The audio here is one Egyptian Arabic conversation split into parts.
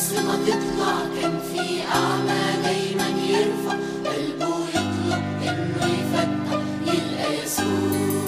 الشمس ما تطلع كان في أعمى دايما يرفع قلبه يطلب إنه يفتح يلقى يسوع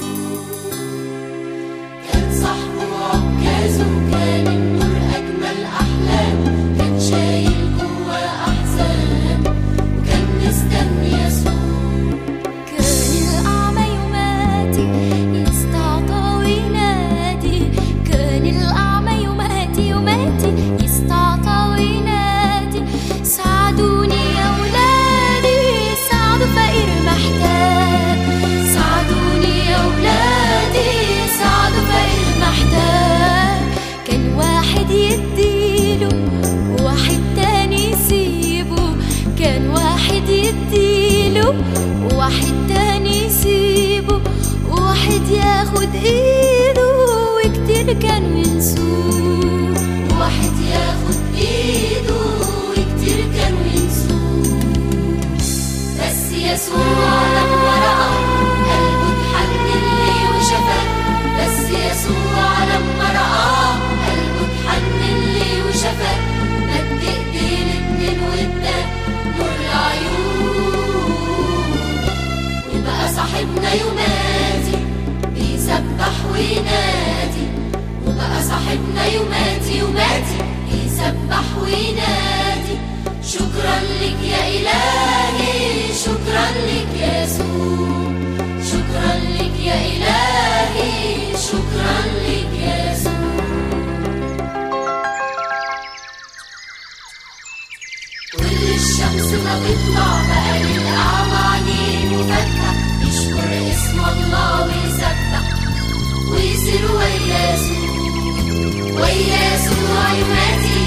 كان صاحبه عكازه كان النور أجمل أحلامه كان شايل جواه أحزان وكان مستني يسوع كان الأعمى يماتي يستعطى وينادي كان الأعمى يماتي يماتي يستعطى وينادي ساعدوني يا ولادي ساعدوا فقير محتاج ساعدوني يا ولادي ساعدوا فقير محتاج كان واحد يديله وواحد تاني يسيبه كان واحد يديله وواحد تاني يسيبه وواحد ياخد ايده وكتير كانوا ينسوه واحد ياخد ايده وكتير كانوا ينسوه بس يسوع لما رأى قلبه اتحنن ليه وشفاه بس يسوع لما رأى قلبه اتحنن ليه وشفاه مد ايديه الاتنين واداه نور العيون وبقى صاحبنا يماتي بيسبح وينادي وبقى صاحبنا يماتي يماتي يسبح وينادي شكرا لك يا إلهي شكرا لك يا يسوع شكرا لك يا إلهي شكرا لك يا يسوع كل الشمس ما بتطلع بقى للأعمى عينيه مفتح يشكر اسم الله ويسبح ويسير ويا يسوع ويا يسوع يماتي